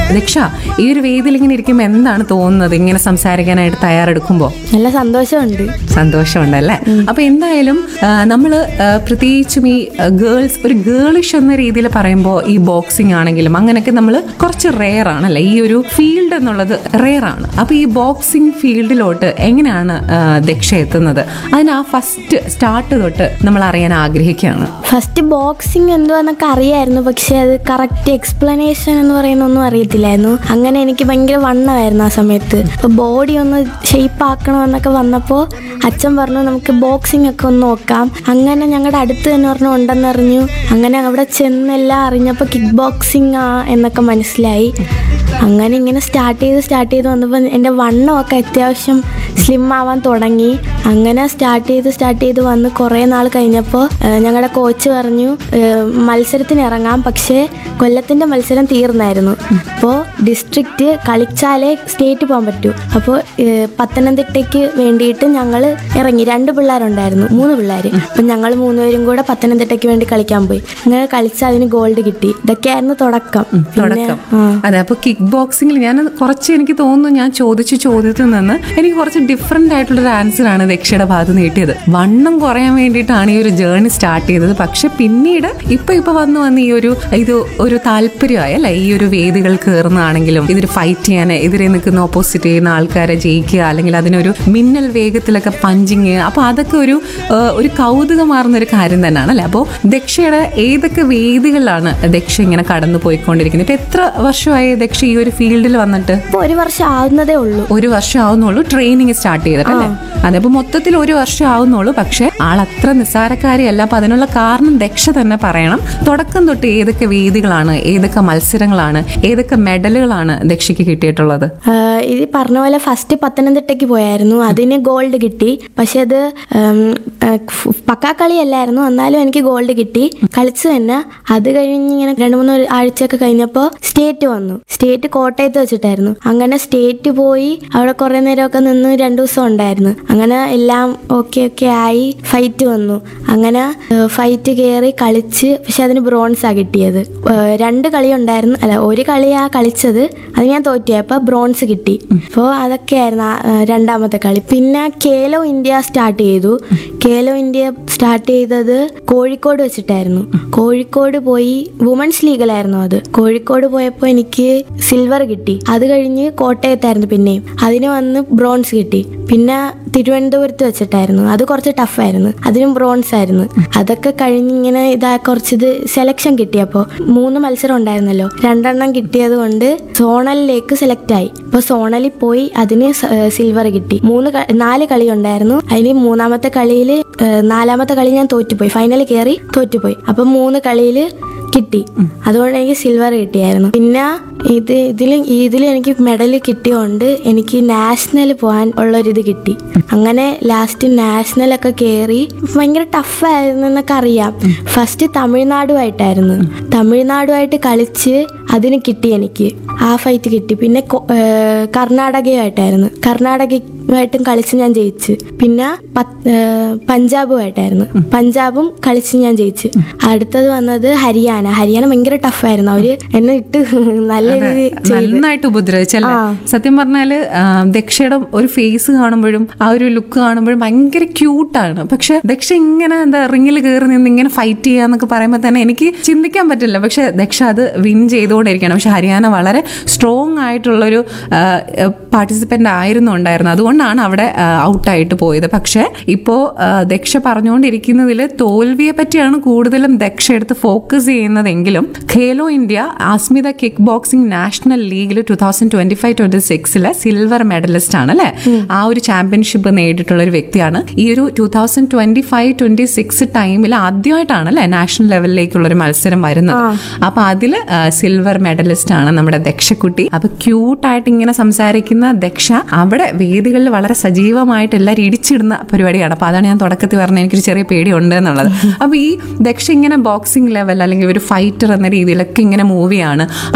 ദക്ഷ ഈ ഒരു വേദിയിൽ ഇങ്ങനെ ഇരിക്കുമ്പോൾ എന്താണ് തോന്നുന്നത് ഇങ്ങനെ സംസാരിക്കാനായിട്ട് തയ്യാറെടുക്കുമ്പോൾ നല്ല സന്തോഷമുണ്ട് സന്തോഷമുണ്ടല്ലേ അപ്പൊ എന്തായാലും നമ്മൾ പ്രത്യേകിച്ചും ഈ ഗേൾസ് ഒരു ഗേളിഷ് എന്ന രീതിയിൽ പറയുമ്പോൾ ഈ ബോക്സിംഗ് ആണെങ്കിലും അങ്ങനെയൊക്കെ നമ്മൾ കുറച്ച് റെയർ ആണല്ലേ ഈ ഒരു ഫീൽഡ് എന്നുള്ളത് റെയർ ആണ് അപ്പൊ ഈ ബോക്സിംഗ് ഫീൽഡിലോട്ട് എങ്ങനെയാണ് ആ, ദക്ഷ എത്തുന്നത് അതിന് ആ ഫസ്റ്റ് സ്റ്റാർട്ട് തൊട്ട് നമ്മൾ അറിയാൻ ആഗ്രഹിക്കുകയാണ് ഫസ്റ്റ് ബോക്സിങ് എന്തുവാന്നൊക്കെ അറിയായിരുന്നു പക്ഷെ അത് കറക്റ്റ് എക്സ്പ്ലനേഷൻ എന്ന് പറയുന്ന ഒന്നും അറിയത്തില്ലായിരുന്നു അങ്ങനെ എനിക്ക് ഭയങ്കര വണ്ണമായിരുന്നു ആ സമയത്ത് അപ്പോൾ ബോഡി ഒന്ന് ഷേപ്പ് ആക്കണമെന്നൊക്കെ വന്നപ്പോൾ അച്ഛൻ പറഞ്ഞു നമുക്ക് ബോക്സിംഗ് ഒക്കെ ഒന്ന് നോക്കാം അങ്ങനെ ഞങ്ങളുടെ അടുത്ത് തന്നെ പറഞ്ഞു ഉണ്ടെന്നറിഞ്ഞു അങ്ങനെ അവിടെ ചെന്നെല്ലാം അറിഞ്ഞപ്പോൾ കിക്ക് ബോക്സിംഗ് ആ എന്നൊക്കെ മനസ്സിലായി അങ്ങനെ ഇങ്ങനെ സ്റ്റാർട്ട് ചെയ്ത് സ്റ്റാർട്ട് ചെയ്ത് വന്നപ്പോൾ എൻ്റെ വണ്ണമൊക്കെ അത്യാവശ്യം സ്ലിം ആവാൻ തുടങ്ങി അങ്ങനെ സ്റ്റാർട്ട് ചെയ്ത് സ്റ്റാർട്ട് ചെയ്ത് വന്ന് കുറേ നാൾ കഴിഞ്ഞപ്പോൾ ഞങ്ങളുടെ കോച്ച് പറഞ്ഞു ഏഹ്, മത്സരത്തിന് ഇറങ്ങാം പക്ഷേ കൊല്ലത്തിൻ്റെ മത്സരം തീർന്നായിരുന്നു അപ്പോൾ ഡിസ്ട്രിക്റ്റ് കളിച്ചാലേ സ്റ്റേറ്റ് പോകാൻ പറ്റൂ അപ്പോൾ പത്തനംതിട്ടയ്ക്ക് വേണ്ടിയിട്ട് ഞങ്ങൾ ഇറങ്ങി രണ്ട് പിള്ളേരുണ്ടായിരുന്നു മൂന്ന് പിള്ളേർ അപ്പം ഞങ്ങൾ മൂന്നുപേരും കൂടെ പത്തനംതിട്ടയ്ക്ക് വേണ്ടി കളിക്കാൻ പോയി അങ്ങനെ കളിച്ച് അതിന് ഗോൾഡ് കിട്ടി ഇതൊക്കെയായിരുന്നു തുടക്കം പിന്നെ തുടക്കം ആ അതെ അപ്പൊ കിക്ക് ബോക്സിംഗിൽ ഞാൻ കുറച്ച് എനിക്ക് തോന്നുന്നു ഞാൻ ചോദിച്ച ചോദ്യത്തിൽ നിന്ന് എനിക്ക് കുറച്ച് ഡിഫറെന്റ് ആയിട്ടുള്ള ഒരു ആൻസർ ആണ് ദക്ഷയുടെ ഭാഗത്ത് നീട്ടിയത് വണ്ണം കുറയാൻ വേണ്ടിയിട്ടാണ് ഈ ഒരു ജേർണി സ്റ്റാർട്ട് ചെയ്തത് പക്ഷെ പിന്നീട് ഇപ്പൊ ഇപ്പൊ വന്ന് വന്ന് ഈ ഒരു ഇത് ഒരു താല്പര്യമായി അല്ലെ ഈ ഒരു വേദികൾ കയറുന്നതാണെങ്കിലും ഇതിൽ ഫൈറ്റ് ചെയ്യാൻ എതിരെ നിൽക്കുന്ന ഓപ്പോസിറ്റ് ചെയ്യുന്ന ആൾക്കാരെ ജയിക്കുക അല്ലെങ്കിൽ അതിനൊരു മിന്നൽ വേഗത്തിലൊക്കെ പഞ്ചിങ് അപ്പൊ അതൊക്കെ ഒരു ആ, ഒരു കൗതുകമാർന്ന ഒരു കാര്യം തന്നെയാണ് അല്ലെ അപ്പോൾ ദക്ഷയുടെ ഏതൊക്കെ വേദികളിലാണ് ദക്ഷ ഇങ്ങനെ കടന്നു പോയിക്കൊണ്ടിരിക്കുന്നത് ഇപ്പൊ എത്ര വർഷമായി ദക്ഷ ഈ ഒരു ഫീൽഡിൽ വന്നിട്ട് ഇപ്പോൾ ഒരു വർഷം ആവുന്നതേ ഉള്ളൂ ഒരു വർഷം ആവുന്നുള്ളൂ ട്രെയിനിങ് സ്റ്റാർട്ട് ചെയ്തിട്ടല്ലേ അതെ അപ്പൊ മൊത്തത്തിൽ ഒരു വർഷം ആവുന്നുള്ളൂ പക്ഷെ ആൾ അത്ര നിസ്സാരക്കാരിയല്ല അപ്പൊ അതിനുള്ള കാരണം ദക്ഷ തന്നെ പറയണം തുടക്കം തൊട്ട് ഏതൊക്കെ വേദികളാണ് ഏതൊക്കെ മത്സരങ്ങളാണ് ഏതൊക്കെ മെഡലുകളാണ് ദക്ഷയ്ക്ക് കിട്ടിയിട്ടുള്ളത് ആഹ് ഇത് പറഞ്ഞ പോലെ ഫസ്റ്റ് പത്തനംതിട്ടയ്ക്ക് പോയായിരുന്നു അതിന് ഗോൾഡ് കിട്ടി പക്ഷെ അത് ഉം, ആഹ് ഫ് പക്കാ കളിയല്ലായിരുന്നു എന്നാലും എനിക്ക് ഗോൾഡ് കിട്ടി കളിച്ചു തന്നെ അത് കഴിഞ്ഞ് ഇങ്ങനെ രണ്ട് മൂന്ന് ആഴ്ചയൊക്കെ കഴിഞ്ഞപ്പോൾ സ്റ്റേറ്റ് വന്നു സ്റ്റേറ്റ് കോട്ടയത്ത് വെച്ചിട്ടായിരുന്നു അങ്ങനെ സ്റ്റേറ്റ് പോയി അവിടെ കുറേ നേരമൊക്കെ നിന്ന് രണ്ടു ദിവസം ഉണ്ടായിരുന്നു അങ്ങനെ എല്ലാം ഓക്കെ ഓക്കെ ആയി ഫൈറ്റ് വന്നു അങ്ങനെ ഫൈറ്റ് കയറി കളിച്ച് പക്ഷെ അതിന് ബ്രോൺസാ കിട്ടിയത് ഏഹ് രണ്ട് കളി ഉണ്ടായിരുന്നു അല്ല ഒരു കളിയാ കളിച്ചത് അത് ഞാൻ തോറ്റിയപ്പോൾ ബ്രോൺസ് കിട്ടി അപ്പോൾ അതൊക്കെയായിരുന്നു ആ, ഏഹ് രണ്ടാമത്തെ കളി പിന്നെ കേലോ ഇന്ത്യ സ്റ്റാർട്ട് ചെയ്തു കേലോ ഇന്ത്യ സ്റ്റാർട്ട് ചെയ്തത് കോഴിക്കോട് വെച്ചിട്ടായിരുന്നു കോഴിക്കോട് പോയി വുമൻസ് ലീഗിലായിരുന്നു അത് കോഴിക്കോട് പോയപ്പോൾ എനിക്ക് സിൽവർ കിട്ടി അത് കഴിഞ്ഞ് കോട്ടയത്തായിരുന്നു പിന്നെയും അതിന് വന്ന് ബ്രോൺസ് കിട്ടി പിന്നെ തിരുവനന്തപുരത്ത് വെച്ചിട്ടായിരുന്നു അത് കുറച്ച് ടഫായിരുന്നു അതിനും ബ്രോൺസ് ആയിരുന്നു അതൊക്കെ കഴിഞ്ഞ് ഇങ്ങനെ ഇതാ കുറച്ചിത് സെലക്ഷൻ കിട്ടിയപ്പോൾ മൂന്ന് മത്സരം ഉണ്ടായിരുന്നല്ലോ രണ്ടെണ്ണം കിട്ടിയത് കൊണ്ട് സോണലിലേക്ക് സെലക്ട് ആയി അപ്പോൾ സോണലിൽ പോയി അതിന് സിൽവർ കിട്ടി മൂന്ന് ക- നാല് കളി ഉണ്ടായിരുന്നു അതിൽ മൂന്നാമത്തെ കളിയിൽ നാലാമത്തെ കളി ഞാൻ തോറ്റുപോയി ഫൈനലിൽ കയറി തോറ്റുപോയി അപ്പം മൂന്ന് കളിയിൽ കിട്ടി അതുകൊണ്ട് എനിക്ക് സിൽവർ കിട്ടിയായിരുന്നു പിന്നെ ഇത് ഇതിൽ ഇതിൽ എനിക്ക് മെഡൽ കിട്ടിയോണ്ട് എനിക്ക് നാഷണൽ പോകാൻ ഉള്ളൊരിത് കിട്ടി അങ്ങനെ ലാസ്റ്റ് നാഷണലൊക്കെ കയറി ഭയങ്കര ടഫായിരുന്നു എന്നൊക്കെ അറിയാം ഫസ്റ്റ് തമിഴ്നാടുമായിട്ടായിരുന്നു തമിഴ്നാടുമായിട്ട് കളിച്ച് അതിന് കിട്ടി എനിക്ക് ആ ഫൈറ്റ് കിട്ടി പിന്നെ കൊ- ഏർ കർണാടകയുമായിട്ടായിരുന്നു കർണാടകയുമായിട്ടും കളിച്ച് ഞാൻ ജയിച്ച് പിന്നെ പത്ത്- ഏർ പഞ്ചാബുമായിട്ടായിരുന്നു പഞ്ചാബും കളിച്ച് ഞാൻ ജയിച്ച് അടുത്തത് വന്നത് ഹരിയാന ഹരിയാന ഭയങ്കര ടഫായിരുന്നു അവര് എന്നെ ഇട്ട് നല്ല രീതിയിൽ ചെയ്തു നന്നായിട്ട് ഉപദ്രവിച്ചല്ലേ ആ. സത്യം പറഞ്ഞാല് ആ, ദക്ഷയുടെ ഒരു ഫേസ് കാണുമ്പോഴും ആ ഒരു ലുക്ക് കാണുമ്പോഴും ഭയങ്കര ക്യൂട്ടാണ് പക്ഷെ ദക്ഷ ഇങ്ങനെ എന്താ റിങ്ങിൽ കയറി നിന്ന് ഇങ്ങനെ ഫൈറ്റ് ചെയ്യാന്നൊക്കെ പറയുമ്പോൾ തന്നെ എനിക്ക് ചിന്തിക്കാൻ പറ്റില്ല പക്ഷെ ദക്ഷ അത് വിൻ ചെയ്തുകൊണ്ടിരിക്കുകയാണ് പക്ഷെ ഹരിയാന വളരെ സ്ട്രോങ് ആയിട്ടുള്ളൊരു പാർട്ടിസിപ്പന്റ് ആയിരുന്നു ഉണ്ടായിരുന്നത് അതുകൊണ്ടാണ് അവിടെ ഔട്ടായിട്ട് പോയത് പക്ഷെ ഇപ്പോ ആ, ദക്ഷ പറഞ്ഞുകൊണ്ടിരിക്കുന്നതിൽ തോൽവിയെ പറ്റിയാണ് കൂടുതലും ദക്ഷ എടുത്ത് ഫോക്കസ് ചെയ്യുന്നതെങ്കിലും Khelo India Asmita kickboxing national ലീഗിൽ two thousand twenty five twenty സിക്സിലെ സിൽവർ മെഡലിസ്റ്റ് ആണ് അല്ലെ ആ ഒരു ചാമ്പ്യൻഷിപ്പ് നേടിയിട്ടുള്ള ഒരു വ്യക്തിയാണ് ഈ ഒരു two thousand twenty five twenty six ടൈമിൽ ആദ്യമായിട്ടാണ് അല്ലെ നാഷണൽ ലെവലിലേക്കുള്ള ഒരു മത്സരം വരുന്നത് അപ്പൊ അതില് സിൽവർ മെഡലിസ്റ്റ് ആണ് നമ്മുടെ ദക്ഷക്കുട്ടി അപ്പൊ ക്യൂട്ടായിട്ട് ഇങ്ങനെ സംസാരിക്കുന്ന ദക്ഷ അവിടെ വേദികളിൽ വളരെ സജീവമായിട്ട് എല്ലാവരും ഇടിച്ചിടുന്ന പരിപാടിയാണ് അപ്പൊ അതാണ് ഞാൻ തുടക്കത്തിൽ പറഞ്ഞ എനിക്കൊരു ചെറിയ പേടിയുണ്ട് എന്നുള്ളത് അപ്പൊ ഈ ദക്ഷ ഇങ്ങനെ ബോക്സിംഗ് ലെവൽ അല്ലെങ്കിൽ ഒരു ഫൈറ്റർ എന്ന രീതിയിലൊക്കെ ഇങ്ങനെ മൂവിയാണ്